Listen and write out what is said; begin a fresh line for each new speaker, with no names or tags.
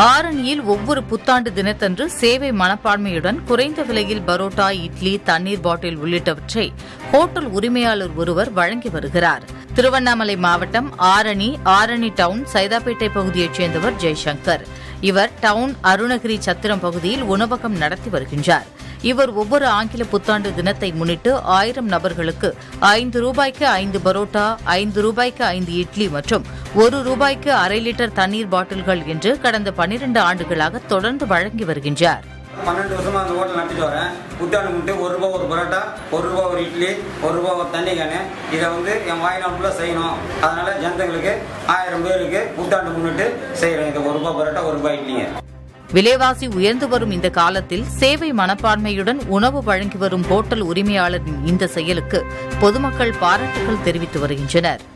ஆரணியில் ஒவ்வொரு புத்தாண்டு தினத்தன்று சேவை மனப்பான்மையுடன் குறைந்த விலையில் பரோட்டா இட்லி தண்ணீர் பாட்டில் உள்ளிட்டவற்றை ஹோட்டல் உரிமையாளர் ஒருவர் வழங்கி வருகிறார் திருவண்ணாமலை மாவட்டம் ஆரணி ஆரணி டவுன் சைதாப்பேட்டை பகுதியைச் சேர்ந்தவர் ஜெய்சங்கர் இவர் டவுன் அருணகிரி சத்திரம் பகுதியில் உணவகம் நடத்தி வருகின்றார் இவர் ஒவ்வொரு ஆங்கில புத்தாண்டு தினத்தை முன்னிட்டு ஆயிரம் நபர்களுக்கு ஐந்து ரூபாய்க்கு ஐந்து பரோட்டா ஐந்து ரூபாய்க்கு ஐந்து இட்லி மற்றும் ஒரு ரூபாய்க்கு அரை லிட்டர் தண்ணீர் பாட்டில்கள் என்று கடந்த பனிரண்டு ஆண்டுகளாக தொடர்ந்து வழங்கி வருகின்றார்
பன்னெண்டு வருஷமா அந்த ஹோட்டல் நடத்திட்டு வரேன் புத்தாண்டு முன்ட்டு ஒரு ரூபா ஒரு பரோட்டா ஒரு ரூபா ஒரு இட்லி ஒரு ரூபா ஒரு தண்ணி கேனு இதை வந்து என் வாயினால் ஃபுல்லாக செய்யணும் அதனால ஜனங்களுக்கு ஆயிரம் பேருக்கு புத்தாண்டு முன்னிட்டு செய்கிறேன் இது ஒரு ரூபா பரோட்டா ஒரு ரூபாய் இட்லிங்க
விலைவாசி உயர்ந்து வரும் இந்த காலத்தில் சேவை மனப்பான்மையுடன் உணவு வழங்கி வரும் ஹோட்டல் உரிமையாளரின் இந்த செயலுக்கு பொதுமக்கள் பாராட்டுகள் தெரிவித்து வருகின்றனர்